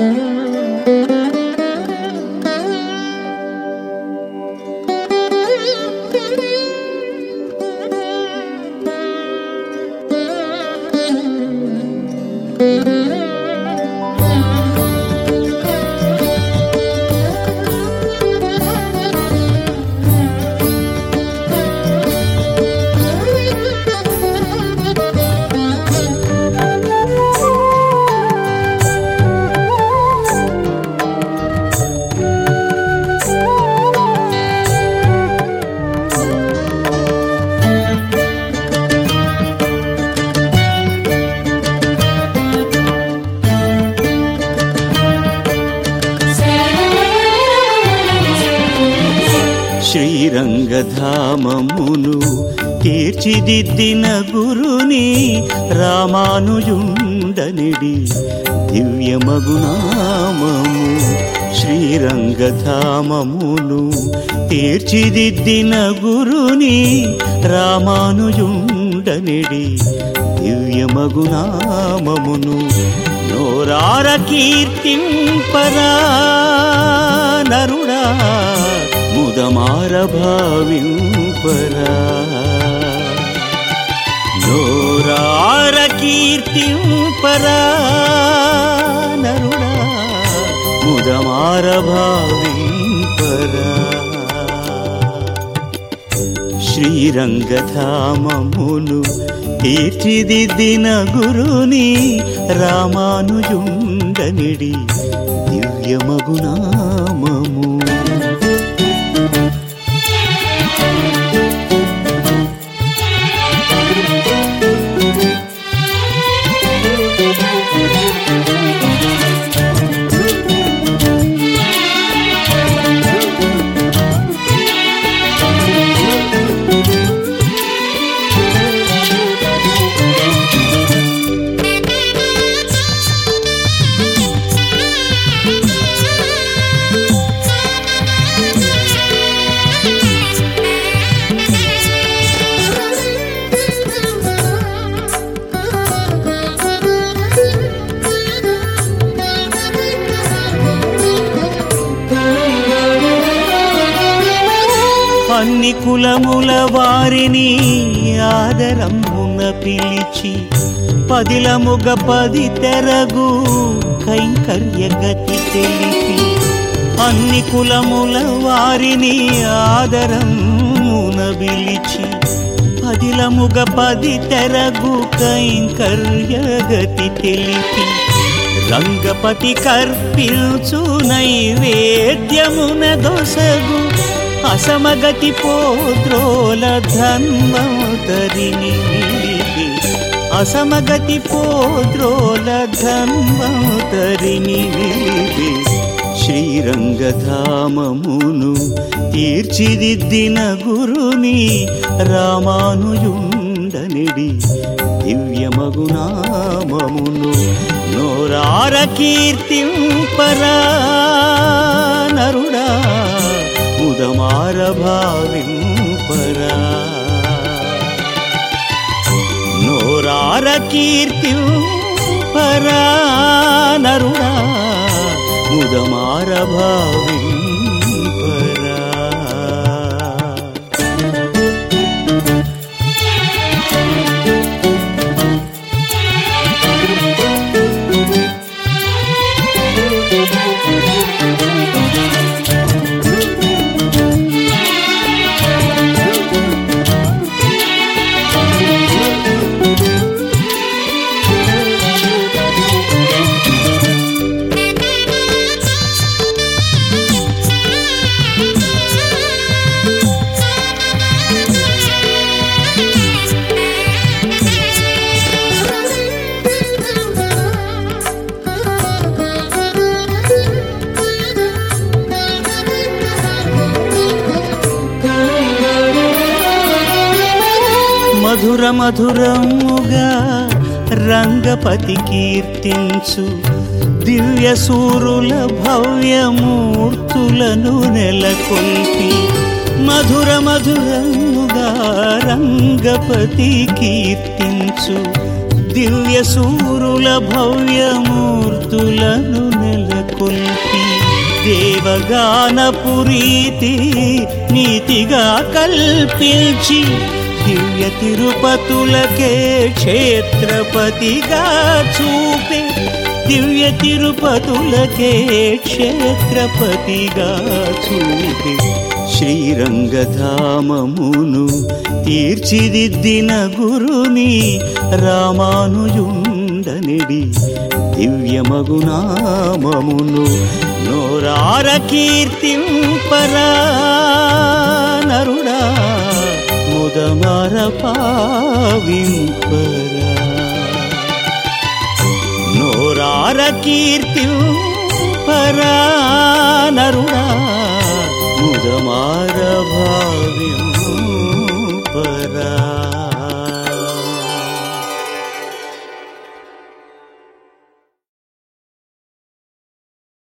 శ్రీరంగధామమును తీర్చిదిద్దిన గురుని రామానుజుండనిడి దివ్యమగునామము శ్రీరంగధామమును తీర్చిదిద్దిన గురుని రామానుజుండనిడి దివ్యమగునామమును నోరార కీర్తింపరా నరుడా ముదమార భావింపరా నోరార కీర్తింపరా నరుడా ముదమార భావింపరా శ్రీరంగధామమును తీర్చిదిద్దిన గురుని రామానుజుండనిడి దివ్యమగునామము అన్ని కులముల వారిని ఆదరమున పిలిచి పదిలముగ పది తెరగు కైంకర్య గతి తెలిపి అన్ని కులముల వారిని ఆదరమున పిలిచి పదిలముగ పది తెరగు కైంకర్య గతి తెలిపి రంగపతి కర్పించు నైవేద్యమున దొసగు అసమగతి పోద్రోల ధన్వంతరిని నిలిపి అసమగతి పోద్రోల ధన్వంతరిని నిలిపి శ్రీరంగధామమును తీర్చిదిద్దిన గురుని రామానుజుండనిడి దివ్యమగునామమును నోరార కీర్తింపరా నరుడా ముదమార భావింపరా నోరార కీర్తింపరా నరుడా ముదమార భావింపరా మధుర మధురముగా రంగపతి కీర్తించు దివ్య సూరుల భవ్యమూర్తులను నెలకొల్పి మధుర మధురముగా రంగపతి కీర్తించు దివ్య సూరుల భవ్యమూర్తులను నెల నెలకొల్పి దేవగానపు రీతి నీతిగా కల్పించి దివ్య తిరుపతులకే క్షేత్రపతిగా చూపే దివ్య తిరుపతులకే క్షేత్రపతిగా చూపే శ్రీరంగధామమును తీర్చిదిద్దిన గురుని రామానుయుండనిడి దివ్యమగునామమును నోరార కీర్తింపరా నరుడా ముదమర పావింపరా నోరార కీర్తింపరా నరుడా